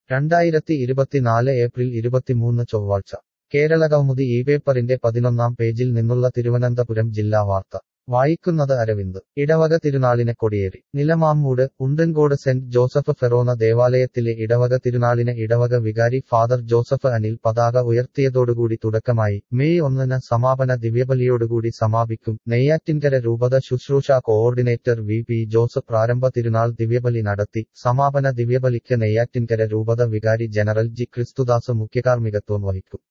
രണ്ടായിരത്തി ഇരുപത്തിനാല് ഏപ്രിൽ ഇരുപത്തിമൂന്ന് ചൊവ്വാഴ്ച കേരള കൗമുദി ഈ പേപ്പറിന്റെ പതിനൊന്നാം പേജിൽ നിന്നുള്ള തിരുവനന്തപുരം ജില്ലാ വാർത്ത വായിക്കുന്നത് അരവിന്ദ് ഇടവക തിരുനാളിനെ കൊടിയേറി Nilamamoodu Undancode saint Joseph forane ദേവാലയത്തിലെ ഇടവക തിരുനാളിന് ഇടവക വികാരി ഫാദർ ജോസഫ് അനിൽ പതാക ഉയർത്തിയതോടുകൂടി തുടക്കമായി മെയ് ഒന്നിന് സമാപന ദിവ്യബലിയോടുകൂടി സമാപിക്കും നെയ്യാറ്റിൻകര രൂപത ശുശ്രൂഷ കോഓർഡിനേറ്റർ വി പി ജോസഫ് പ്രാരംഭ തിരുനാൾ ദിവ്യബലി നടത്തി സമാപന ദിവ്യബലിക്ക് നെയ്യാറ്റിൻകര രൂപത വികാരി ജനറൽ ജി ക്രിസ്തുദാസ് മുഖ്യകാർമ്മികത്വം വഹിക്കും